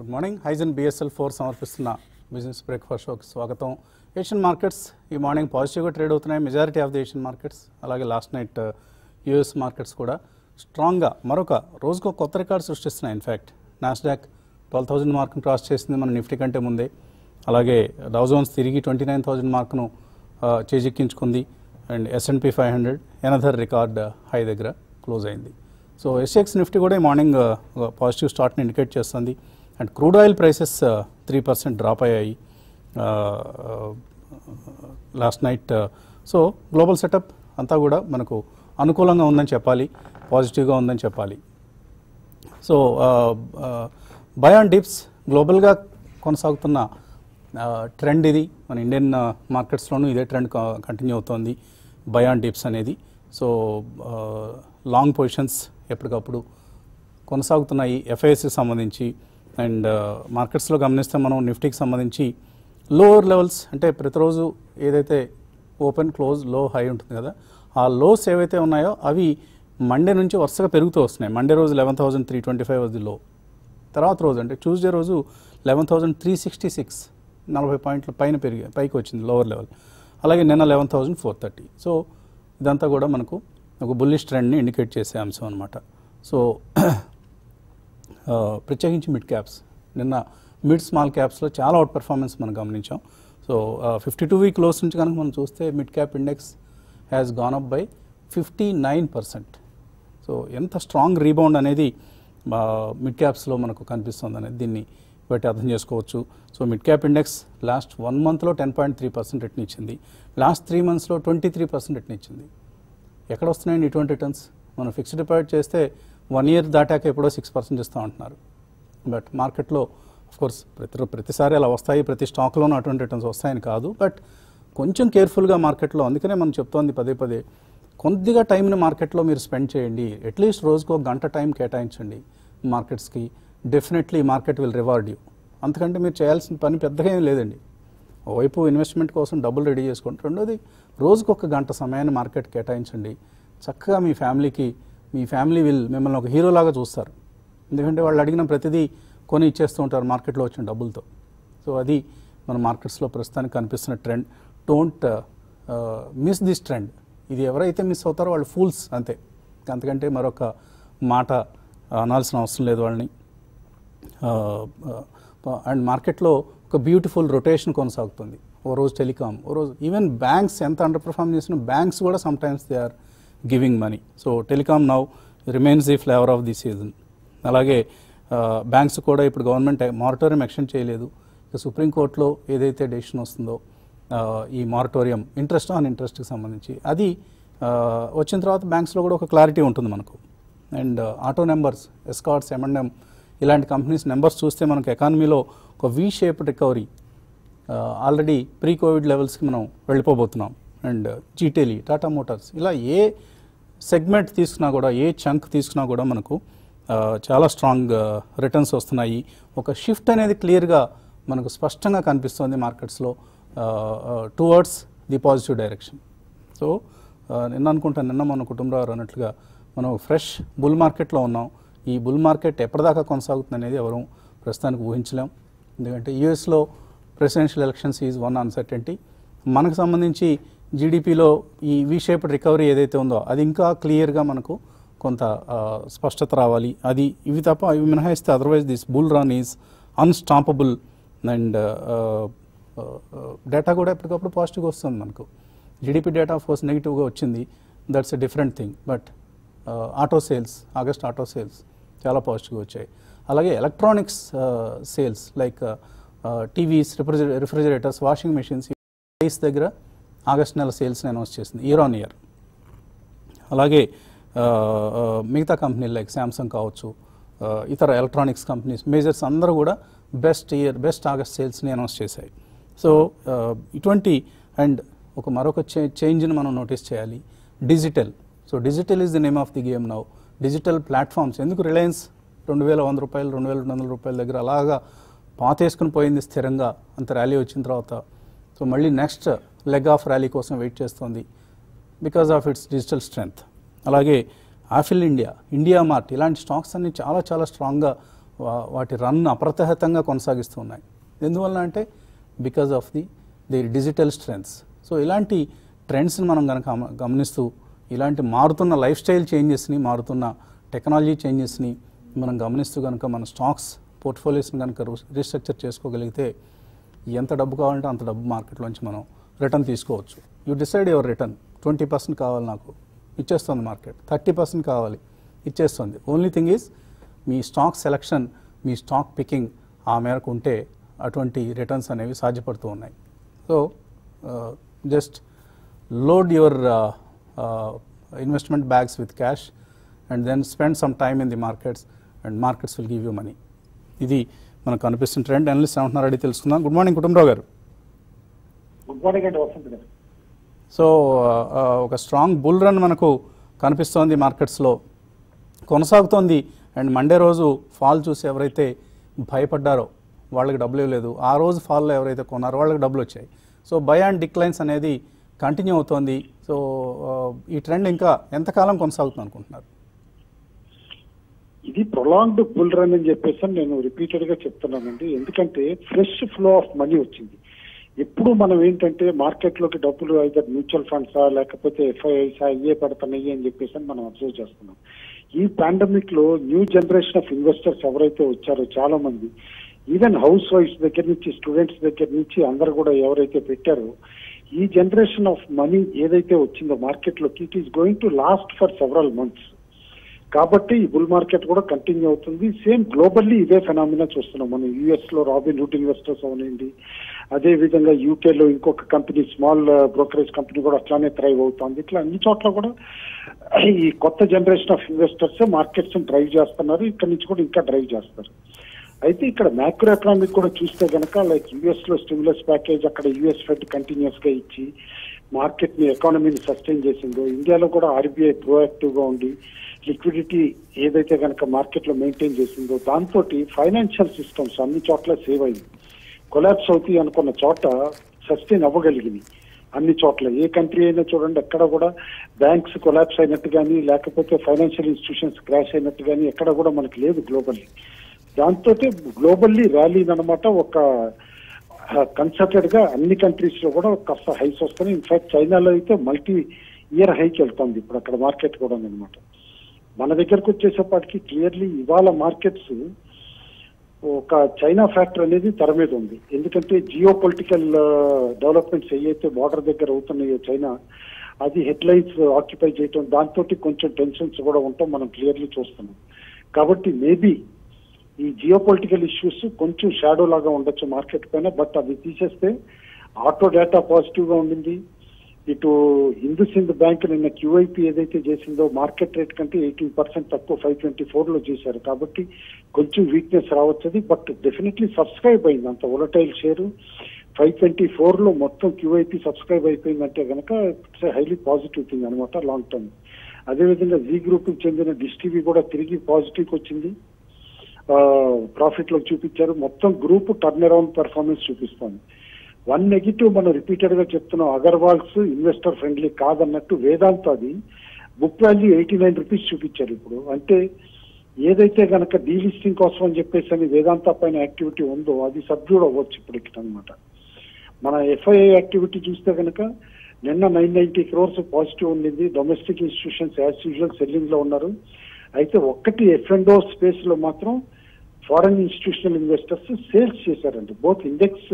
Good morning హైజన్ BSL four సమర్పిస్తున్న business breakfast షోకి స్వాగతం ఏషియన్ మార్కెట్స్ ఈ మార్నింగ్ పాజిటివ్గా ట్రేడ్ అవుతున్నాయి majority of the Asian markets అలాగే లాస్ట్ నైట్ యూఎస్ మార్కెట్స్ కూడా స్ట్రాంగ్గా మరొక రోజుకు కొత్త రికార్డ్ సృష్టిస్తున్నాయి ఇన్ఫ్యాక్ట్ నాస్డాక్ ట్వెల్వ్ థౌజండ్ మార్క్ను క్రాస్ చేసింది మన నిఫ్టీ కంటే ముందే అలాగే డౌజోన్స్ తిరిగి ట్వంటీ నైన్ థౌజండ్ మార్క్ను చేజిక్కించుకుంది and S and P five hundred another record high దగ్గర క్లోజ్ అయింది సో ఎస్ఎక్స్ నిఫ్టీ కూడా ఈ మార్నింగ్ పాజిటివ్ స్టార్ట్ని ఇండికేట్ చేస్తుంది and crude oil prices three percent drop అయ్యాయి last night so global setup అంతా కూడా మనకు అనుకూలంగా ఉందని చెప్పాలి పాజిటివ్గా ఉందని చెప్పాలి సో బయాన్ డిప్స్ గ్లోబల్గా కొనసాగుతున్న ట్రెండ్ ఇది మన ఇండియన్ మార్కెట్స్లోనూ ఇదే ట్రెండ్ కంటిన్యూ అవుతోంది బయాన్ డిప్స్ అనేది సో లాంగ్ పొజిషన్స్ ఎప్పటికప్పుడు కొనసాగుతున్నాయి ఎఫ్ఐఎస్కి సంబంధించి అండ్ మార్కెట్స్లో గమనిస్తే మనం నిఫ్టీకి సంబంధించి లోవర్ లెవెల్స్ అంటే ప్రతిరోజు ఏదైతే ఓపెన్ క్లోజ్ లో హై ఉంటుంది కదా ఆ లోస్ ఏవైతే ఉన్నాయో అవి మండే నుంచి వరుసగా పెరుగుతూ వస్తున్నాయి మండే రోజు eleven thousand three twenty five was the low తర్వాత రోజు అంటే ట్యూస్డే రోజు eleven thousand three sixty six నలభై పాయింట్ల పైన పెరిగి పైకి వచ్చింది లోవర్ లెవెల్ అలాగే నిన్న eleven thousand four thirty so ఇదంతా కూడా మనకు ఒక బుల్లిష్ ట్రెండ్ని ఇండికేట్ చేసే అంశం అనమాట సో ప్రత్యేకించి మిడ్ క్యాప్స్ నిన్న మిడ్ స్మాల్ క్యాప్స్లో చాలా అవుట్ పెర్ఫార్మెన్స్ మనం గమనించాం so fifty two week lows నుంచి కనుక మనం చూస్తే mid cap index has gone up by fifty nine percent so ఎంత స్ట్రాంగ్ రీబౌండ్ అనేది మిడ్ క్యాప్స్లో మనకు కనిపిస్తుంది అనేది దీన్ని బట్టి అర్థం చేసుకోవచ్చు so mid cap index last one మంత్లో ten point three percent return ఇచ్చింది లాస్ట్ త్రీ మంత్స్లో ట్వంటీ త్రీ పర్సెంట్ రిటర్న్ ఇచ్చింది ఎక్కడ వస్తున్నాయండి ఇటువంటి రిటర్న్స్ మనం ఫిక్స్డ్ డిపాజిట్ చేస్తే వన్ ఇయర్ దాటాక ఎప్పుడో సిక్స్ పర్సెంట్ ఇస్తూ ఉంటున్నారు బట్ మార్కెట్లో కోర్స్ ప్రతి ప్రతిసారి అలా వస్తాయి ప్రతి స్టాక్లోనూ అటువంటి రిటర్న్స్ వస్తాయని కాదు బట్ కొంచెం కేర్ఫుల్గా మార్కెట్లో అందుకనే మనం చెప్తోంది పదే పదే కొద్దిగా టైంని మార్కెట్లో మీరు స్పెండ్ చేయండి అట్లీస్ట్ రోజుకు ఒక గంట టైం కేటాయించండి మార్కెట్స్కి definitely market will reward you అంతకంటే మీరు చేయాల్సిన పని పెద్దగా ఏం లేదండి ఓవైపు ఇన్వెస్ట్మెంట్ కోసం డబ్బులు రెడీ చేసుకోండి రెండోది రోజుకు ఒక గంట సమయాన్ని మార్కెట్ కేటాయించండి చక్కగా మీ ఫ్యామిలీకి మీ ఫ్యామిలీ విల్ మిమ్మల్ని ఒక హీరోలాగా చూస్తారు ఎందుకంటే వాళ్ళు అడిగిన ప్రతిదీ కొని ఇచ్చేస్తూ ఉంటారు మార్కెట్లో వచ్చిన డబ్బులతో సో అది మన మార్కెట్స్లో ప్రస్తుతానికి కనిపిస్తున్న trend don't miss this trend ఇది ఎవరైతే మిస్ అవుతారో వాళ్ళు ఫూల్స్ అంతే అంతకంటే మరొక మాట అనాల్సిన అవసరం లేదు వాళ్ళని అండ్ మార్కెట్లో ఒక బ్యూటిఫుల్ రొటేషన్ కొనసాగుతుంది ఓ రోజు టెలికామ్ ఓ రోజు ఈవెన్ బ్యాంక్స్ ఎంత అండర్ పర్ఫామ్ చేసిన బ్యాంక్స్ కూడా sometimes they are giving money so telecom now remains the flavour of the season అలాగే బ్యాంక్స్ కూడా ఇప్పుడు గవర్నమెంట్ మారిటోరియం ఎక్స్టెండ్ చేయలేదు ఇక సుప్రీంకోర్టులో ఏదైతే డెసిషన్ వస్తుందో ఈ మారిటోరియం ఇంట్రెస్ట్ ఆన్ ఇంట్రెస్ట్కి సంబంధించి అది వచ్చిన తర్వాత బ్యాంక్స్లో కూడా ఒక క్లారిటీ ఉంటుంది మనకు and auto numbers Escorts M and M ఇలాంటి కంపెనీస్ నెంబర్స్ చూస్తే మనకు ఎకానమీలో ఒక V shape recovery already pre Covid లెవెల్స్కి మనం వెళ్ళిపోబోతున్నాం అండ్ జీటెలి టాటా మోటార్స్ ఇలా ఏ సెగ్మెంట్ తీసుకున్నా కూడా ఏ చంక్ తీసుకున్నా కూడా మనకు చాలా స్ట్రాంగ్ రిటర్న్స్ వస్తున్నాయి ఒక షిఫ్ట్ అనేది క్లియర్గా మనకు స్పష్టంగా కనిపిస్తుంది మార్కెట్స్లో towards the positive direction so నిన్న అనుకుంటాను నిన్న మన కుటుంబరావు అన్నట్లుగా మనం ఫ్రెష్ బుల్ మార్కెట్లో ఉన్నాం ఈ బుల్ మార్కెట్ ఎప్పటిదాకా కొనసాగుతుంది అనేది ఎవరు ప్రస్తుతానికి ఊహించలేం ఎందుకంటే యూఎస్లో presidential elections is one uncertainty మనకు సంబంధించి జీడిపిలో ఈ వి షేప్డ్ రికవరీ ఏదైతే ఉందో అది ఇంకా క్లియర్గా మనకు కొంత స్పష్టత రావాలి అది ఇవి తప్ప ఇవి మినహాయిస్తే otherwise this bull run is unstoppable and data కూడా ఎప్పటికప్పుడు పాజిటివ్గా వస్తుంది మనకు జీడిపి డేటా ఫోర్స్ నెగిటివ్గా వచ్చింది that's a different thing but auto sales August auto sales చాలా పాజిటివ్గా వచ్చాయి అలాగే electronics sales like TVs refrigera refrigerators washing machines price దగ్గర ఆగస్ట్ నెల సేల్స్ని అనౌన్స్ చేసింది ఇయర్ ఆన్ ఇయర్ అలాగే మిగతా కంపెనీలు లైక్ శాంసంగ్ కావచ్చు ఇతర ఎలక్ట్రానిక్స్ కంపెనీస్ మేజర్స్ అందరూ కూడా బెస్ట్ ఇయర్ బెస్ట్ ఆగస్ట్ సేల్స్ని అనౌన్స్ చేశాయి సో ఇటువంటి అండ్ ఒక మరొక చే చేంజ్ని మనం నోటీస్ చేయాలి digital so digital is the name of the game now digital platforms ఎందుకు రిలయన్స్ రెండు వేల వంద రూపాయలు రెండు వేల రెండు వందల రూపాయల దగ్గర అలాగా పాతేసుకుని పోయింది స్థిరంగా అంత ర్యాలీ వచ్చిన తర్వాత సో మళ్ళీ నెక్స్ట్ లెగ్ ఆఫ్ ర్యాలీ కోసం వెయిట్ చేస్తోంది because of its digital strength అలాగే ఆఫిల్ ఇండియా ఇండియా మార్ట్ ఇలాంటి స్టాక్స్ అన్ని చాలా చాలా స్ట్రాంగ్గా వా- వాటి రన్ అప్రతిహతంగా కొనసాగిస్తూ ఉన్నాయి ఎందువల్ల అంటే because of the the digital strengths so ఇలాంటి ట్రెండ్స్ని మనం కనుక గమ- గమనిస్తూ ఇలాంటి మారుతున్న లైఫ్ స్టైల్ చేంజెస్ని మారుతున్న టెక్నాలజీ చేంజెస్ని మనం గమనిస్తూ కనుక మన స్టాక్స్ పోర్ట్ఫోలియోస్ని కనుక రీస్ట్రక్చర్ చేసుకోగలిగితే ఎంత డబ్బు కావాలంటే అంత డబ్బు మార్కెట్లోంచి మనం రిటర్న్ తీసుకోవచ్చు you decide your return twenty percent కావాలి నాకు ఇచ్చేస్తుంది మార్కెట్ థర్టీ పర్సెంట్ కావాలి ఇచ్చేస్తుంది ఓన్లీ థింగ్ ఈజ్ మీ స్టాక్ సెలక్షన్ మీ స్టాక్ పికింగ్ ఆ మేరకు ఉంటే అటువంటి రిటర్న్స్ అనేవి సాధ్యపడుతూ ఉన్నాయి so just load your investment bags with cash and then spend some time in the markets and markets will give you money ఇది మనకు కనిపిస్తున్న ట్రెండ్ అనలిస్ట్ ఏమంటున్నారు అడిగి తెలుసుకుందాం గుడ్ మార్నింగ్ కుటుంబరావు గారు గుడ్ మార్నింగ్ అండి వసంత్ గారు సో ఆ, ఒక స్ట్రాంగ్ బుల్ రన్ మనకు కనిపిస్తోంది మార్కెట్స్లో కొనసాగుతోంది అండ్ మండే రోజు ఫాల్ చూసి ఎవరైతే భయపడ్డారో వాళ్ళకి డబ్బులు ఇవ్వలేదు ఆ రోజు ఫాల్లో ఎవరైతే కొన్నారో వాళ్ళకి డబ్బులు వచ్చాయి సో బై అండ్ డిక్లైన్స్ అనేది కంటిన్యూ అవుతోంది సో ఆ, ఈ ట్రెండ్ ఇంకా ఎంతకాలం కొనసాగుతుంది అనుకుంటున్నారు ఇది ప్రొలాంగ్డ్ బుల్ రన్ అని చెప్పేసి అని నేను రిపీటెడ్ గా చెప్తున్నానండి ఎందుకంటే ఫ్రెష్ ఫ్లో ఆఫ్ మనీ వచ్చింది ఎప్పుడు మనం ఏంటంటే మార్కెట్ లోకి డబ్బులు అయితే మ్యూచువల్ ఫండ్సా లేకపోతే ఎఫ్ఐఐసా ఇవే పడుతున్నాయి అని చెప్పేసి అని మనం అబ్జర్వ్ చేస్తున్నాం ఈ పాండమిక్ లో న్యూ జనరేషన్ ఆఫ్ ఇన్వెస్టర్స్ ఎవరైతే వచ్చారో చాలా మంది ఈవెన్ హౌస్ వైఫ్స్ దగ్గర నుంచి స్టూడెంట్స్ దగ్గర నుంచి అందరు కూడా ఎవరైతే పెట్టారో ఈ జనరేషన్ ఆఫ్ మనీ ఏదైతే వచ్చిందో మార్కెట్ లోకి it is going to last for several months కాబట్టి ఈ బుల్ మార్కెట్ కూడా కంటిన్యూ అవుతుంది సేమ్ గ్లోబల్లీ ఇదే ఫెనామినా చూస్తున్నాం మనం యుఎస్ లో రాబిన్ హుడ్ ఇన్వెస్టర్స్ అవనండి అదే విధంగా యూకే లో ఇంకొక కంపెనీ స్మాల్ బ్రోకరేజ్ కంపెనీ కూడా అట్లానే థ్రైవ్ అవుతుంది ఇట్లా అన్ని చోట్ల కూడా ఈ కొత్త generation of investors markets drive చేస్తున్నారు ఇక్కడ నుంచి కూడా ఇంకా డ్రైవ్ చేస్తారు అయితే ఇక్కడ మ్యాక్రో ఎకనామిక్ కూడా చూస్తే గనక లైక్ యుఎస్ లో స్టిమ్యులస్ ప్యాకేజ్ అక్కడ యుఎస్ ఫెడ్ కంటిన్యూస్ గా ఇచ్చి మార్కెట్ ని ఎకానమీని సస్టైన్ చేసిందో ఇండియాలో కూడా ఆర్బీఐ ప్రోయాక్టివ్ గా ఉండి లిక్విడిటీ ఏదైతే కనుక మార్కెట్ లో మెయింటైన్ చేసిందో దాంతో ఫైనాన్షియల్ సిస్టమ్స్ అన్ని చోట్ల సేవ్ అయింది కొలాప్స్ అవుతాయి అనుకున్న చోట సస్టైన్ అవ్వగలిగింది అన్ని చోట్ల ఏ కంట్రీ అయినా చూడండి ఎక్కడ కూడా బ్యాంక్స్ కొలాప్స్ అయినట్టు కానీ లేకపోతే ఫైనాన్షియల్ ఇన్స్టిట్యూషన్స్ క్రాష్ అయినట్టు కానీ ఎక్కడ కూడా మనకి లేదు గ్లోబల్లీ దాంతో గ్లోబల్లీ ర్యాలీ అనమాట ఒక కన్సల్టెడ్ గా అన్ని కంట్రీస్ లో కూడా కాస్త హైస్ వస్తున్నాయి ఇన్ఫాక్ట్ చైనాలో అయితే మల్టీ ఇయర్ హైకి వెళ్తుంది ఇప్పుడు అక్కడ మార్కెట్ కూడా అనమాట మన దగ్గరకు వచ్చేసేపటికి క్లియర్లీ ఇవాళ మార్కెట్స్ ఒక చైనా ఫ్యాక్టర్ అనేది తెర మీద ఉంది ఎందుకంటే జియో పొలిటికల్ డెవలప్మెంట్స్ ఏవైతే బార్డర్ దగ్గర అవుతున్నాయో చైనా అది హెడ్లైన్స్ ఆక్యుపై చేయటం దాంతో కొంచెం టెన్షన్స్ కూడా ఉంటాం మనం క్లియర్లీ చూస్తున్నాం కాబట్టి మేబీ ఈ జియో పొలిటికల్ ఇష్యూస్ కొంచెం షాడో లాగా ఉండొచ్చు మార్కెట్ పైన బట్ అవి తీసేస్తే ఆటో డేటా పాజిటివ్ గా ఉండింది ఇటు హిందూ సింధ్ బ్యాంక్ నిన్న క్యూఐపీ ఏదైతే చేసిందో మార్కెట్ రేట్ కంటే ఎయిటీన్ పర్సెంట్ తక్కువ ఫైవ్ ట్వంటీ ఫోర్ లో చేశారు కాబట్టి కొంచెం వీక్నెస్ రావచ్చది బట్ డెఫినెట్లీ సబ్స్క్రైబ్ అయింది అంత volatile share five twenty four లో మొత్తం క్యూఐపీ సబ్స్క్రైబ్ అయిపోయిందంటే కనుక ఇట్స్ హైలీ పాజిటివ్ థింగ్ అనమాట లాంగ్ టర్మ్ అదేవిధంగా జీ గ్రూప్ కి చెందిన డిస్టివి కూడా తిరిగి పాజిటివ్ వచ్చింది ప్రాఫిట్ లో చూపించారు మొత్తం గ్రూప్ టర్న్ అరౌండ్ పెర్ఫార్మెన్స్ చూపిస్తోంది వన్ నెగిటివ్ మనం రిపీటెడ్ గా చెప్తున్నాం అగర్వాల్స్ ఇన్వెస్టర్ ఫ్రెండ్లీ కాదన్నట్టు వేదాంత అది book value eighty nine rupees చూపించారు ఇప్పుడు అంటే ఏదైతే గనక డీలిస్టింగ్ కోసం అని చెప్పేసి అని వేదాంత పైన యాక్టివిటీ ఉందో అది సబ్జూడ్ అవ్వచ్చు ఇప్పుడు ఇక్కడ అనమాట మన ఎఫ్ఐఐ యాక్టివిటీ చూస్తే కనుక నిన్న నైన్ నైన్టీ క్రోర్స్ పాజిటివ్ ఉండింది domestic institutions as usual selling లో ఉన్నారు అయితే ఒక్కటి ఎఫ్ అండ్ స్పేస్ లో మాత్రం ఫారెన్ ఇన్స్టిట్యూషనల్ ఇన్వెస్టర్స్ సేల్స్ చేశారండి బోత్ ఇండెక్స్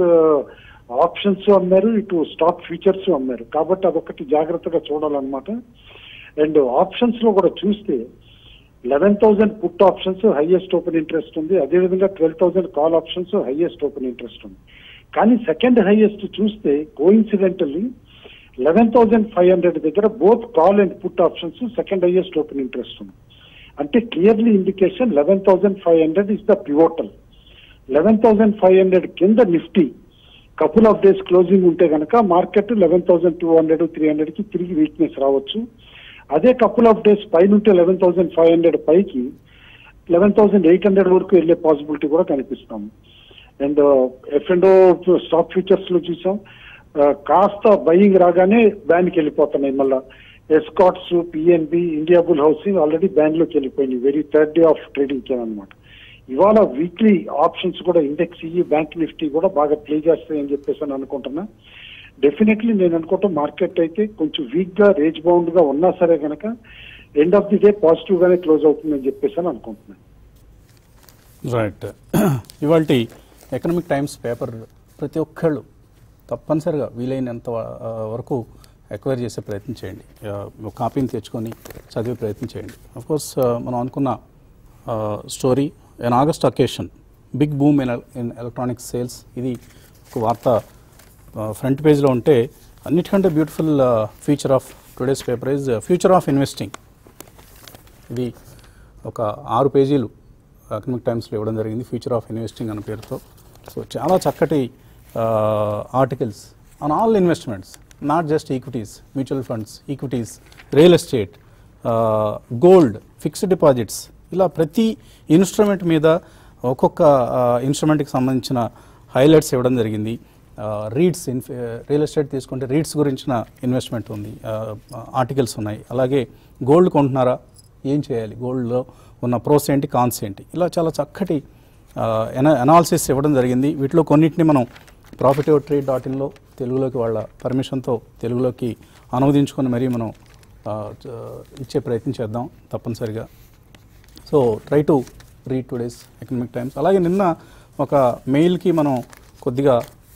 ఆప్షన్స్ అమ్మారు ఇటు స్టాక్ ఫ్యూచర్స్ అమ్మారు కాబట్టి అదొకటి జాగ్రత్తగా చూడాలన్నమాట అండ్ ఆప్షన్స్ లో కూడా చూస్తే eleven thousand put options highest open interest ఉంది అదేవిధంగా twelve thousand call options highest open interest ఉంది కానీ సెకండ్ హైయెస్ట్ చూస్తే coincidentally eleven thousand five hundred దగ్గర both call and put options second highest open interest ఉంది అంటే clearly indication eleven thousand five hundred is the pivotal eleven thousand five hundred కింద Nifty couple of days closing ఉంటే కనుక market eleven thousand two hundred three hundred కి తిరిగి weakness రావచ్చు అదే couple of days పైన ఉంటే లెవెన్ థౌసండ్ ఫైవ్ హండ్రెడ్ పైకి లెవెన్ థౌసండ్ ఎయిట్ హండ్రెడ్ వరకు వెళ్ళే పాసిబిలిటీ కూడా కనిపిస్తాము and F and stock futures లో చూసాం కాస్త బయింగ్ రాగానే బ్యాన్కి వెళ్ళిపోతున్నాయి మళ్ళా Escorts PNB India bull housing already ban లోకి వెళ్ళిపోయింది very third day of trading అనమాట ఇవాళ వీక్లీ ఆప్షన్స్ కూడా ఇండెక్స్ ఈ బ్యాంక్ నిఫ్టీ కూడా బాగా ప్లే చేస్తాయి అని చెప్పేసి అని అనుకుంటున్నా డెఫినెట్లీ నేను అనుకుంటా మార్కెట్ అయితే కొంచెం వీక్ గా రేజ్ బౌండ్ గా ఉన్నా సరే కనుక end of the day positive గానే క్లోజ్ అవుతుందని చెప్పేసి అని అనుకుంటున్నాను రైట్ ఇవాళ ఎకనామిక్ టైమ్స్ పేపర్ ప్రతి ఒక్కళ్ళు తప్పనిసరిగా వీలైనంత వ- ఆ, వరకు ఎక్వైర్ చేసే ప్రయత్నం చేయండి ఆ, ఒక కాపీని తెచ్చుకొని చదివే ప్రయత్నం చేయండి కోర్స్ మనం అనుకున్న స్టోరీ ఎన్ August occasion big boom in in electronic sales ఇది ఒక వార్త ఫ్రంట్ పేజ్లో ఉంటే అన్నిటికంటే beautiful feature of today's paper is future of investing ఇది ఒక ఆరు పేజీలు ఎకనామిక్ టైమ్స్లో ఇవ్వడం జరిగింది ఫ్యూచర్ ఆఫ్ ఇన్వెస్టింగ్ అనే పేరుతో సో చాలా చక్కటి articles on all investments not just equities mutual funds equities real estate gold fixed deposits ఇలా ప్రతి ఇన్స్ట్రుమెంట్ మీద ఒక్కొక్క ఇన్స్ట్రుమెంట్కి సంబంధించిన హైలైట్స్ ఇవ్వడం జరిగింది రీడ్స్ ఇన్ రియల్ ఎస్టేట్ తీసుకుంటే రీడ్స్ గురించిన ఇన్వెస్ట్మెంట్ ఉంది ఆర్టికల్స్ ఉన్నాయి అలాగే గోల్డ్ కొంటున్నారా ఏం చేయాలి గోల్డ్లో ఉన్న ప్రోస్ ఏంటి కాన్స్ ఏంటి ఇలా చాలా చక్కటి అనాలిసిస్ ఇవ్వడం జరిగింది వీటిలో కొన్నిటిని మనం ప్రాఫిట్ ట్రేడ్ డాట్ ఇన్లో తెలుగులోకి వాళ్ళ పర్మిషన్తో తెలుగులోకి అనువదించుకొని మరీ మనం ఆ, చ- ఇచ్చే ప్రయత్నం చేద్దాం తప్పనిసరిగా so try to read today's Economic Times అలాగే నిన్న ఒక మెయిల్కి మనం కొద్దిగా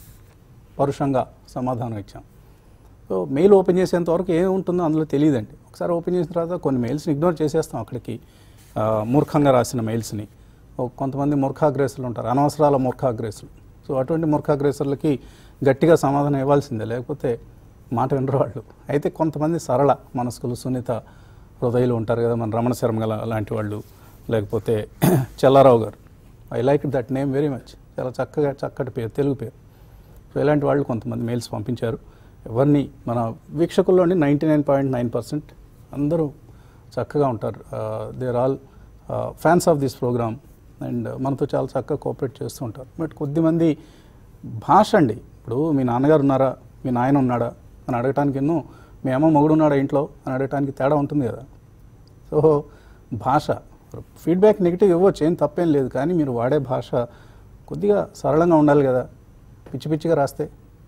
పరుషంగా సమాధానం ఇచ్చాం సో మెయిల్ ఓపెన్ చేసేంత వరకు ఏం ఉంటుందో అందులో తెలియదండి ఒకసారి ఓపెన్ చేసిన తర్వాత కొన్ని మెయిల్స్ని ఇగ్నోర్ చేసేస్తాం అక్కడికి ఆ, మూర్ఖంగా రాసిన మెయిల్స్ని ఓ కొంతమంది మూర్ఖాగ్రేసులు ఉంటారు అనవసరాల మూర్ఖాగ్రేసులు సో అటువంటి మూర్ఖాగ్రేసులకి గట్టిగా సమాధానం ఇవ్వాల్సిందే లేకపోతే మాట వినరు వాళ్ళు అయితే కొంతమంది సరళ మనస్కులు సున్నిత హృదయాలు ఉంటారు కదా మన రమణ శర్మ గల లాంటి వాళ్ళు లేకపోతే చెల్లారావు గారు I like that name very much చాలా చక్కగా చక్కటి పేరు తెలుగు పేరు సో ఇలాంటి వాళ్ళు కొంతమంది మెయిల్స్ పంపించారు ఎవరిని మన వీక్షకుల్లోని ninety nine point nine percent అందరూ చక్కగా ఉంటారు there all fans of this programme and మనతో చాలా చక్కగా కోఆపరేట్ చేస్తూ ఉంటారు బట్ కొద్దిమంది భాష అండి ఇప్పుడు మీ నాన్నగారు ఉన్నారా మీ నాయన ఉన్నాడా అని అడగటానికి ఎన్నో మీ అమ్మ మొగుడు ఉన్నాడా ఇంట్లో అని అడగటానికి తేడా ఉంటుంది కదా సో భాష ఫీడ్బ్యాక్ నెగిటివ్ ఇవ్వచ్చు ఏం తప్పేం లేదు కానీ మీరు వాడే భాష కొద్దిగా సరళంగా ఉండాలి కదా పిచ్చి పిచ్చిగా రాస్తే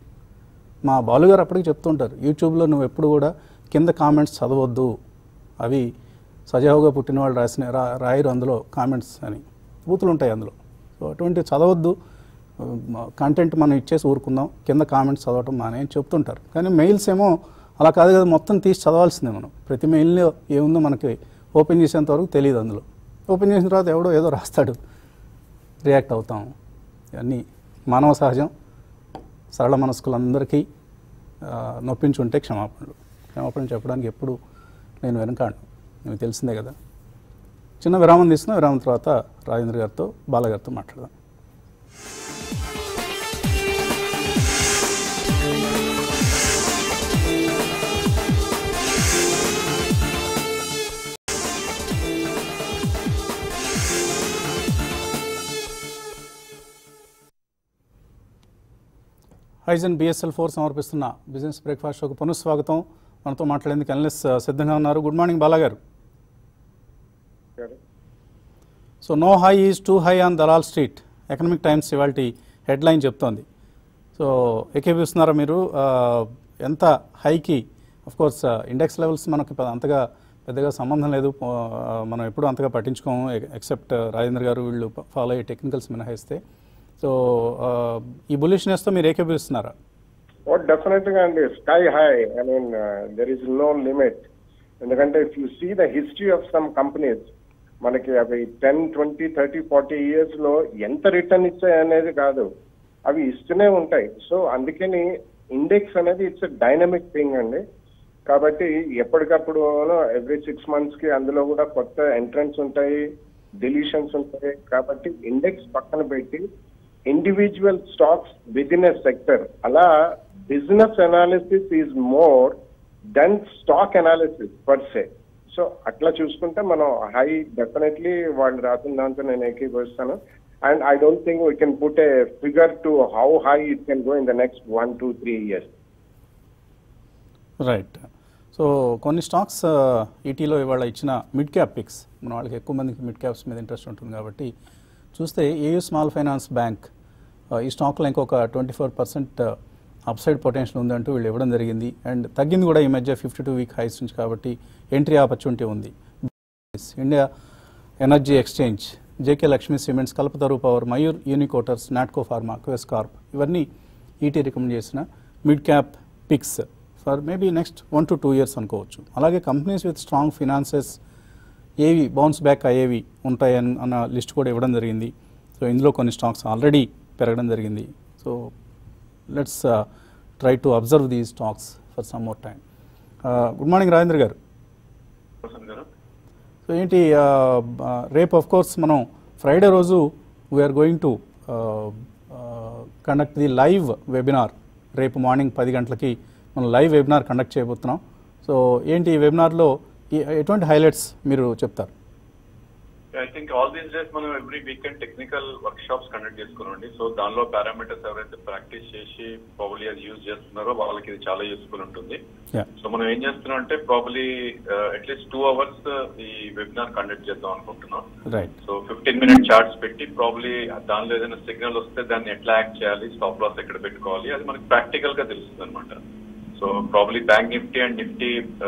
మా బాలుగారు అప్పటికి చెప్తుంటారు యూట్యూబ్లో నువ్వు ఎప్పుడు కూడా కింద కామెంట్స్ చదవద్దు అవి సజావుగా పుట్టిన వాళ్ళు రాసిన రా రాయరు అందులో కామెంట్స్ అని బూతులు ఉంటాయి అందులో సో అటువంటి చదవద్దు కంటెంట్ మనం ఇచ్చేసి ఊరుకుందాం కింద కామెంట్స్ చదవటం మానే అని చెప్తుంటారు కానీ మెయిల్స్ ఏమో అలా కాదు కదా మొత్తం తీసి చదవాల్సిందే మనం ప్రతి మెయిల్లో ఏముందో మనకి ఓపెన్ చేసేంత వరకు తెలియదు అందులో ఓపెన్ చేసిన తర్వాత ఎవడో ఏదో రాస్తాడు రియాక్ట్ అవుతాం ఇవన్నీ మానవ సహజం సరళ మనస్కులందరికీ ఆ, నొప్పించుంటే క్షమాపణలు క్షమాపణ చెప్పడానికి ఎప్పుడు నేను వెనకాడు మీకు తెలిసిందే కదా చిన్న విరామం తీసుకున్న విరామం తర్వాత రాజేంద్ర గారితో బాలగారితో మాట్లాడదాం హైజన్ బిఎస్ఎల్ ఫోర్ సమర్పిస్తున్న బిజినెస్ బ్రేక్ఫాస్ట్ షోకు పునఃస్వాగతం మనతో మాట్లాడేందుకు అనలిస్ట్ సిద్ధంగా ఉన్నారు good morning Bala garu so no high is too high on Dalal Street Economic Times ఇవాళ హెడ్లైన్ చెప్తోంది సో ఏకీపిస్తున్నారా మీరు ఆ, ఎంత హైకి అఫ్ కోర్స్ ఇండెక్స్ లెవెల్స్ మనకి పెద్ద- అంతగా పెద్దగా సంబంధం లేదు ఆ, మనం ఎప్పుడు అంతగా పట్టించుకోము ఎక్సెప్ట్ రాజేంద్ర గారు వీళ్ళు ఫాలో అయ్యే టెక్నికల్స్ మినహాయిస్తే సో ఆ, ఈ బులిష్నెస్తో మీరు ఏకీపిస్తున్నారా ఓ డెఫినెట్ గా అండి sky high I mean there is no limit ఎందుకంటే if you see the history of some companies మనకి అవి ten twenty thirty forty years లో ఎంత రిటర్న్ ఇచ్చాయి అనేది కాదు అవి ఇస్తూనే ఉంటాయి సో అందుకని ఇండెక్స్ అనేది ఇట్స్ డైనమిక్ థింగ్ అండి కాబట్టి ఎప్పటికప్పుడు ఎవ్రీ సిక్స్ మంత్స్ కి అందులో కూడా కొత్త ఎంట్రన్స్ ఉంటాయి డిలీషన్స్ ఉంటాయి కాబట్టి ఇండెక్స్ పక్కన పెట్టి individual stocks within a sector అలా business analysis is more than stock analysis per se so అట్లా చూసుకుంటే మనం హై డెఫినెట్లీ వాళ్ళు రాసిన దాంతో నేను ఏకీభవిస్తాను and I don't think we can put a figure to how high it can go in the next one two three years right so కొన్ని stocks ఈటీలో ఇవాళ ఇచ్చిన మిడ్ క్యాప్ పిక్స్ మన వాళ్ళకి ఎక్కువ మందికి మిడ్ క్యాప్స్ మీద ఇంట్రెస్ట్ ఉంటుంది కాబట్టి చూస్తే ఏయూ స్మాల్ ఫైనాన్స్ బ్యాంక్ ఆ, ఈ స్టాక్లో ఇంకొక twenty four percent upside potential ఉందంటూ వీళ్ళు ఇవ్వడం జరిగింది అండ్ తగ్గింది కూడా ఈ మధ్య ఫిఫ్టీ టూ వీక్ హైస్ నుంచి కాబట్టి ఎంట్రీ ఆపర్చునిటీ ఉంది India Energy Exchange JK Lakshmi Cements Kalpataru Power Mayur Uniquoters Natco Pharma Quess Corp ఇవన్నీ ఈటీ రికమెండ్ చేసిన mid cap picks for maybe next one to two years అనుకోవచ్చు అలాగే కంపెనీస్ విత్ స్ట్రాంగ్ ఫినాన్సెస్ ఏవి bounce back అయ్యేవి ఉంటాయని అన్న లిస్ట్ కూడా ఇవ్వడం జరిగింది సో ఇందులో కొన్ని స్టాక్స్ ఆల్రెడీ పెరగడం జరిగింది so let's try to observe the stocks for some more time good morning Rajendra garu Vasant garu so ఏంటి ఆ, ఆ, రేపు ఆఫ్ కోర్స్ మనం ఫ్రైడే రోజు we are going to conduct the live webinar రేపు మార్నింగ్ పది గంటలకి మనం లైవ్ వెబినార్ కండక్ట్ చేయబోతున్నాం సో ఏంటి ఈ వెబినార్లో ఈ- ఎటువంటి హైలైట్స్ మీరు చెప్తారు I think all these days మనం every weekend technical workshops conduct చేసుకున్నాండి సో దానిలో పారామీటర్స్ ఎవరైతే ప్రాక్టీస్ చేసి ప్రాబ్లీ అది యూజ్ చేస్తున్నారో వాళ్ళకి ఇది చాలా యూస్ఫుల్ ఉంటుంది యా సో మనం ఏం చేస్తున్నాం అంటే ప్రాబ్లీ అట్లీస్ట్ టూ అవర్స్ ఈ వెబినార్ కండక్ట్ చేద్దాం అనుకుంటున్నాం right so fifteen minute charts పెట్టి ప్రాబ్లీ దానిలో ఏదైనా సిగ్నల్ వస్తే దాన్ని ఎట్లా యాక్ట్ చేయాలి స్టాప్ లాస్ ఎక్కడ పెట్టుకోవాలి అది మనకి ప్రాక్టికల్ గా తెలుస్తుంది అనమాట so probably Bank Nifty and Nifty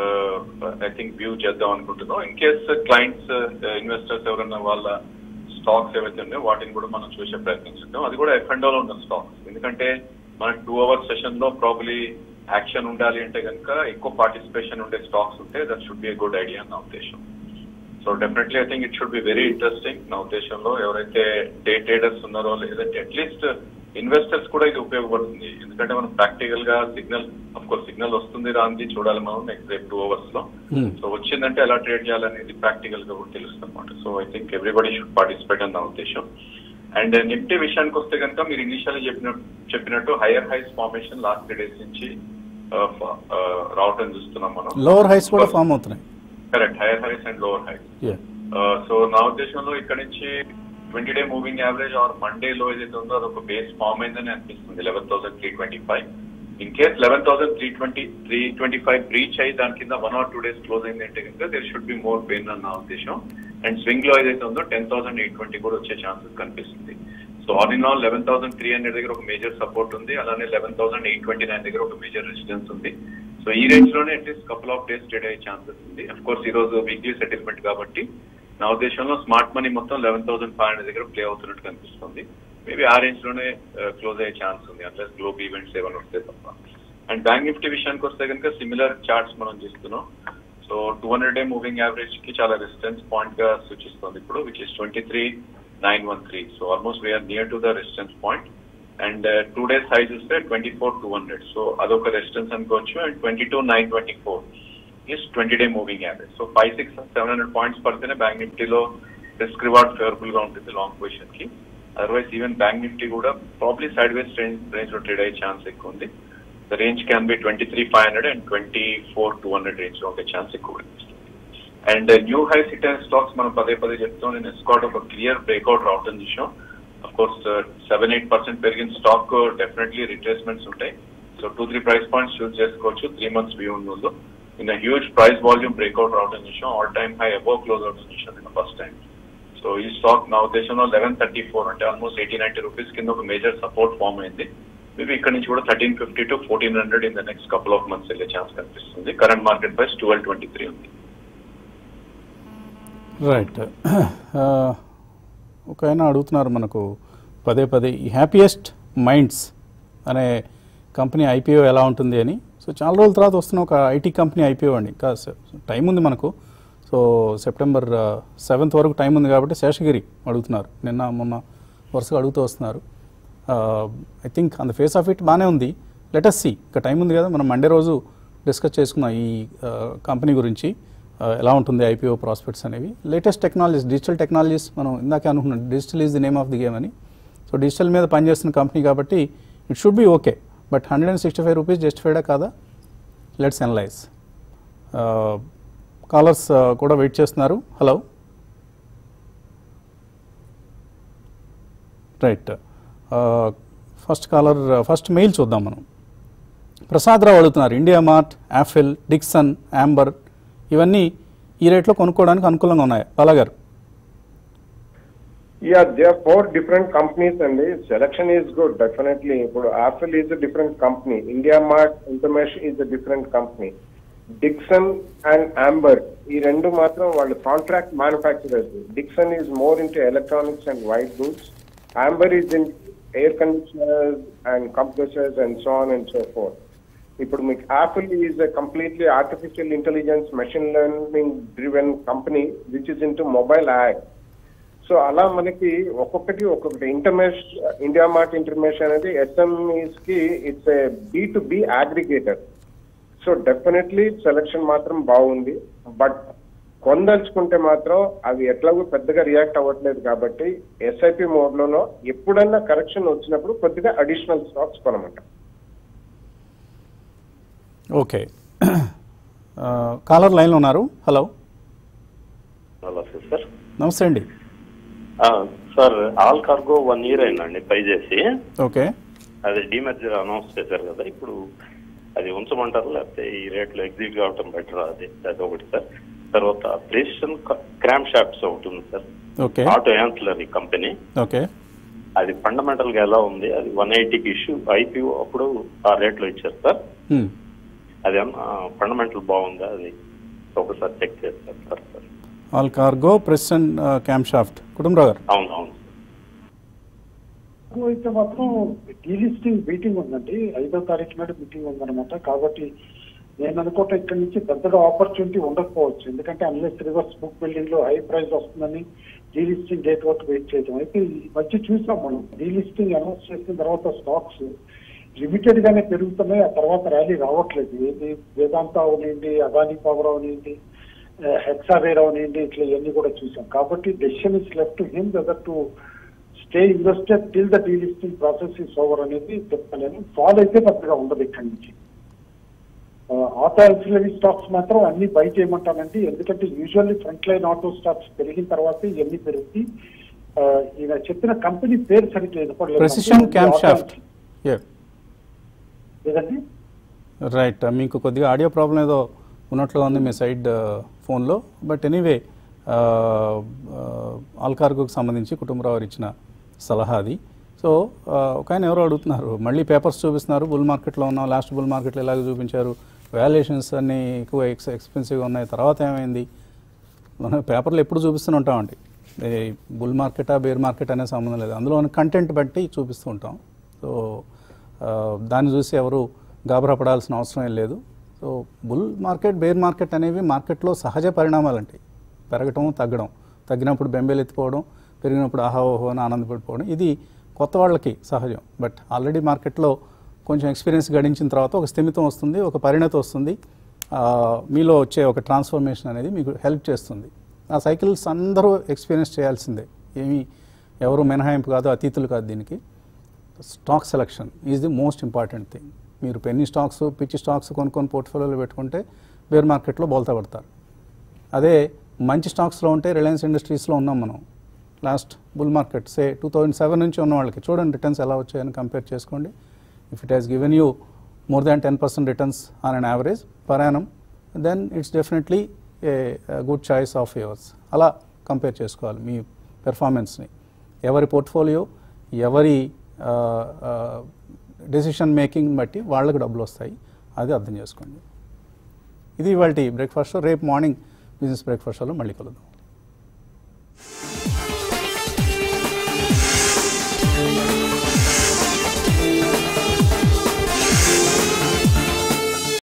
I think view చేద్దాం అనుకుంటున్నాం ఇన్ కేస్ క్లయింట్స్ ఇన్వెస్టర్స్ ఎవరైనా వాళ్ళ స్టాక్స్ ఏవైతే ఉన్నాయో వాటిని కూడా మనం చూసే ప్రయత్నం చేద్దాం అది కూడా ఎఫ్ అండ్ లో ఉన్న స్టాక్స్ ఎందుకంటే మనకి టూ అవర్స్ సెషన్ లో ప్రాబ్లీ యాక్షన్ ఉండాలి అంటే కనుక ఎక్కువ పార్టిసిపేషన్ ఉండే స్టాక్స్ ఉంటే that should be a good idea నా ఉద్దేశం so definitely I think it should be very interesting నా ఉద్దేశంలో ఎవరైతే డే ట్రేడర్స్ ఉన్నారో లేదంటే అట్లీస్ట్ ఇన్వెస్టర్స్ కూడా ఇది ఉపయోగపడుతుంది ఎందుకంటే మనం ప్రాక్టికల్ గా సిగ్నల్ అఫ్ కోర్స్ సిగ్నల్ వస్తుంది రాంది చూడాలి మనం నెక్స్ట్ రేపు టూ అవర్స్ లో Hmm. సో వచ్చిందంటే ఎలా ట్రేడ్ చేయాలనేది ప్రాక్టికల్ గా కూడా తెలుస్తుంది అనమాట so I think everybody should participate అని నా ఉద్దేశం అండ్ నిఫ్టీ విషయానికి వస్తే కనుక మీరు ఇనిషియల్ చెప్పిన చెప్పినట్టు higher highs formation last three days నుంచి uh, ఫ- uh, రావటం చూస్తున్నాం మనం లోవర్ హైస్ కూడా ఫామ్ అవుతున్నాయి correct higher highs and lower highs yeah so నా ఉద్దేశంలో ఇక్కడ నుంచి twenty day moving average or Monday లో ఏదైతే ఉందో అది ఒక బేస్ ఫామ్ అయిందని అనిపిస్తుంది eleven thousand three twenty five in case eleven thousand three twenty three twenty five breach అయ్యి దాని కింద one or two days close అయింది అంటే కనుక there should be more pain అని నా ఉద్దేశం అండ్ స్వింగ్ లో ఏదైతే ఉందో టెన్ థౌసండ్ ఎయిట్ ట్వంటీ కూడా వచ్చే ఛాన్సెస్ కనిపిస్తుంది so all in all eleven thousand three hundred దగ్గర ఒక మేజర్ సపోర్ట్ ఉంది అలానే eleven thousand eight twenty nine దగ్గర ఒక మేజర్ రెసిడెన్స్ ఉంది సో ఈ రేంజ్ లోనే at least couple of days trade అయ్యే ఛాన్సెస్ ఉంది అఫ్ కోర్స్ ఈ రోజు వీక్లీ సెటిల్మెంట్ కాబట్టి నా ఉద్దేశంలో స్మార్ట్ మనీ మొత్తం లెవెన్ థౌసండ్ ఫైవ్ హండ్రెడ్ దగ్గర ప్లే అవుతున్నట్టు కనిపిస్తుంది మేబీ ఆ రేంజ్ లోనే క్లోజ్ అయ్యే ఛాన్స్ ఉంది అట్లెస్ గ్లోబ్ ఈవెంట్స్ ఏమైనా వస్తే తప్ప అండ్ బ్యాంక్ నిఫ్టీ విషయానికి వస్తే కనుక సిమిలర్ చార్ట్స్ మనం చూస్తున్నాం so two hundred day moving average కి చాలా రెసిస్టెన్స్ పాయింట్ గా సూచిస్తుంది ఇప్పుడు which is twenty three nine one three so almost we are near to the resistance point and two days high చూస్తే twenty four two hundred so అదొక resistance అనుకోవచ్చు and twenty two nine twenty four is twenty day moving average so five six seven hundred points పడితేనే bank నిఫ్టీలో risk reward favourable గా ఉంటుంది long position కి otherwise even Bank Nifty కూడా probably sideways range range లో trade అయ్యే chance ఎక్కువ ఉంది the range can be twenty three five hundred and twenty four two hundred range లో ఉండే ఛాన్స్ ఎక్కువ కనిపిస్తుంది అండ్ న్యూ హై సిట్ అండ్ స్టాక్స్ మనం పదే పదే చెప్తాం నేను ఎస్కాట్ ఒక క్లియర్ బ్రేక్అవుట్ రావటం చూసాం of course seven eight percent పెరిగిన స్టాక్ డెఫినెట్లీ రిట్రేస్మెంట్స్ ఉంటాయి so two three price points choose చేసుకోవచ్చు త్రీ మంత్స్ వ్యూ ముందు in huge price volume breakout రావడం చూసాం all time high above close అవడం చూసాం నిన్న ఫస్ట్ టైం సో ఈ స్టాక్ నా ఉద్దేశంలో లెవెన్ థర్టీ ఫోర్ అంటే ఆల్మోస్ట్ ఎయిటీ నైన్టీ రూపీస్ కింద ఒక మేజర్ సపోర్ట్ ఫామ్ అయింది మేబీ ఇక్కడ నుంచి కూడా thirteen fifty to fourteen hundred in the next couple of months వెళ్ళే ఛాన్స్ కనిపిస్తుంది current market price twelve twenty three ఉంది రైట్ ఒక ఆయన అడుగుతున్నారు మనకు పదే పదే ఈ హ్యాపీయెస్ట్ మైండ్స్ అనే కంపెనీ ఐపీఓ ఎలా ఉంటుంది అని సో చాలా రోజుల తర్వాత వస్తున్న ఒక ఐటీ కంపెనీ ఐపీఓ అండి ఇంకా సె- టైం ఉంది మనకు సో సెప్టెంబర్ సెవెంత్ వరకు టైం ఉంది కాబట్టి శేషగిరి అడుగుతున్నారు నిన్న మొన్న వరుసగా అడుగుతూ వస్తున్నారు I think on the face of it బాగానే ఉంది లెటస్ సి ఇంకా టైం ఉంది కదా మనం మండే రోజు డిస్కస్ చేసుకున్నాం ఈ కంపెనీ గురించి ఆ, ఎలా ఉంటుంది ఐపీఓ ప్రాస్పెక్ట్స్ అనేవి లేటెస్ట్ టెక్నాలజీస్ డిజిటల్ టెక్నాలజీస్ మనం ఇందాకే అనుకున్నాం digital is the name of the game అని సో డిజిటల్ మీద పనిచేస్తున్న కంపెనీ కాబట్టి it should be okay but hundred and sixty five rupees జస్టిఫైడా కాదా లెట్స్ అనలైజ్ కాలర్స్ కూడా వెయిట్ చేస్తున్నారు hello right first caller first mail చూద్దాం మనం ప్రసాదరావు అడుగుతున్నారు IndiaMart Affle Dixon Amber ఇవన్నీ ఈ రేట్లో కొనుక్కోవడానికి అనుకూలంగా ఉన్నాయి Bala garu yeah they are four different companies అండి సెలక్షన్ ఈజ్ గుడ్ డెఫినెట్లీ ఇప్పుడు Affle is a different company IndiaMart information is a different company Dixon and Amber ఈ రెండు మాత్రం వాళ్ళు contract manufacturers Dixon is more into electronics and white goods Amber is in air conditioners and compressors and so on and so forth ఇప్పుడు మీకు Affle is completely artificial intelligence machine learning driven company which is into mobile add so అలా మనకి ఒక్కొక్కటి ఒక్కొక్కటి ఇంటర్మేష్ India mart ఇంటర్మేషన్ అనేది SMEs కి it's a B to B aggregator so definitely selection మాత్రం బాగుంది బట్ కొందల్చుకుంటే మాత్రం అవి ఎట్లాగో పెద్దగా రియాక్ట్ అవ్వట్లేదు కాబట్టి ఎస్ఐపి మోడ్ లోనో ఎప్పుడన్నా కరెక్షన్ వచ్చినప్పుడు కొద్దిగా అడిషనల్ స్టాక్స్ కొనమంట ఓకే కాలర్ లైన్లో ఉన్నారు హలో నమస్తే సార్ నమస్తే అండి ఆ, sir Allcargo one year అయిందండి పై చేసి ఓకే అది డిమెర్జర్ అనౌన్స్ చేశారు కదా ఇప్పుడు అది ఉంచమంటారు లేకపోతే ఈ రేట్లో ఎగ్జిట్ కావటం బెటర్ అది అది ఒకటి సార్ తర్వాత ప్రెసిషన్ క్రామ్ షాప్స్ ఒకటి ఉంది sir okay auto ancillary company okay అది ఫండమెంటల్ గా ఎలా ఉంది అది వన్ ఎయిటీకి ఇష్యూ ఐపీఓ అప్పుడు ఆ రేట్లో ఇచ్చారు సార్ హ్మ్. అదేమన్నా ఫండమెంటల్ బాగుందా అది ఒకసారి చెక్ చేస్తారు sir sir Allcargo Precision Camshafts Kutumba Rao garu అవును అవును ఎక్కువ అయితే మాత్రం డీలిస్టింగ్ మీటింగ్ ఉందండి ఐదో తారీఖు నాడు మీటింగ్ ఉందన్నమాట కాబట్టి నేను అనుకుంటా ఇక్కడ నుంచి పెద్దగా ఆపర్చునిటీ ఉండకపోవచ్చు ఎందుకంటే అన్లెస్ రివర్స్ బుక్ బిల్డింగ్ లో హై ప్రైస్ వస్తుందని డీలిస్టింగ్ డేట్ వరకు వెయిట్ చేయడం అయితే ఈ మధ్య చూసాం మనం డీలిస్టింగ్ అనౌన్స్ చేసిన తర్వాత స్టాక్స్ లిమిటెడ్ గానే పెరుగుతున్నాయి ఆ తర్వాత ర్యాలీ రావట్లేదు ఏది వేదాంత అవనివ్వండి అదాని పవర్ అవనివ్వండి హెక్సావేర్ అవనివ్వండి ఇట్లా ఇవన్నీ కూడా చూసాం కాబట్టి decision is left him whether to stay invested till the delisting process is over అనేది చెప్తాను ఫాల్ అయితే పెద్దగా ఉండదు ఇక్కడి నుంచి ఆటో ఆక్సిలరీ స్టాక్స్ మాత్రం అన్ని బై చేయమంటానండి ఎందుకంటే usually front line auto stocks పెరిగిన తర్వాత ఇవన్నీ పెరుగుతాయి ఆ, ఈయన చెప్పిన కంపెనీ పేరు సరిగ్గా వినపడలేదు. ప్రెసిషన్ క్యాంప్ షాఫ్ట్ యా లేదండి రైట్ మీకు కొద్దిగా ఆడియో ప్రాబ్లం ఏదో ఉన్నట్లుగా ఉంది మీ సైడ్ ఫోన్లో బట్ ఎనీవే ఆల్కార్గోకి సంబంధించి కుటుంబరావు గారు ఇచ్చిన సలహా అది సో ఒక ఆయన ఎవరో అడుగుతున్నారు మళ్ళీ పేపర్స్ చూపిస్తున్నారు బుల్ మార్కెట్లో ఉన్నాం లాస్ట్ బుల్ మార్కెట్లో ఇలాగ చూపించారు వాల్యుయేషన్స్ అన్నీ ఎక్కువ ఎక్స్ ఎక్స్పెన్సివ్గా ఉన్నాయి తర్వాత ఏమైంది మనం పేపర్లు ఎప్పుడు చూపిస్తూనే ఉంటామండి ఈ బుల్ మార్కెటా బేర్ మార్కెట్ అనే సంబంధం లేదు అందులో కంటెంట్ బట్టి చూపిస్తూ ఉంటాం సో ఆ, దాన్ని చూసి ఎవరు గాబరా పడాల్సిన అవసరం ఏం లేదు so bull market bear market అనేవి మార్కెట్లో సహజ పరిణామాలు అంటాయి పెరగటం తగ్గడం తగ్గినప్పుడు బెంబేలు ఎత్తిపోవడం పెరిగినప్పుడు ఆహా ఓహో అని ఆనందపడిపోవడం ఇది కొత్త వాళ్ళకి సహజం బట్ ఆల్రెడీ మార్కెట్లో కొంచెం ఎక్స్పీరియన్స్ గడించిన తర్వాత ఒక స్థిమితం వస్తుంది ఒక పరిణతి వస్తుంది ఆ, మీలో వచ్చే ఒక ట్రాన్స్ఫర్మేషన్ అనేది మీకు హెల్ప్ చేస్తుంది ఆ సైకిల్స్ అందరూ ఎక్స్పీరియన్స్ చేయాల్సిందే ఏమీ ఎవరు మినహాయింపు కాదు అతీతులు కాదు దీనికి stock selection is the most important thing మీరు పెన్ని స్టాక్స్ పిచ్చి స్టాక్స్ కొనుక్కొని పోర్ట్ఫోలియోలో పెట్టుకుంటే బేర్ మార్కెట్లో బోల్తా పడతారు అదే మంచి స్టాక్స్లో ఉంటే రిలయన్స్ ఇండస్ట్రీస్లో ఉన్నాం మనం last bull market say two thousand seven నుంచి ఉన్న వాళ్ళకి చూడండి రిటర్న్స్ ఎలా వచ్చాయని కంపేర్ చేసుకోండి if it has given you more than ten percent returns on an average per annum then it's definitely a good choice of yours అలా compare చేసుకోవాలి మీ పెర్ఫార్మెన్స్ని ఎవరి పోర్ట్ఫోలియో ఎవరి డెసిషన్ మేకింగ్ బట్టి వాళ్ళకి డబ్బులు వస్తాయి అది అర్థం చేసుకోండి ఇది ఇవాళ బ్రేక్ఫాస్ట్ రేపు మార్నింగ్ బిజినెస్ బ్రేక్ఫాస్ట్ మళ్ళీ కలుద్దాం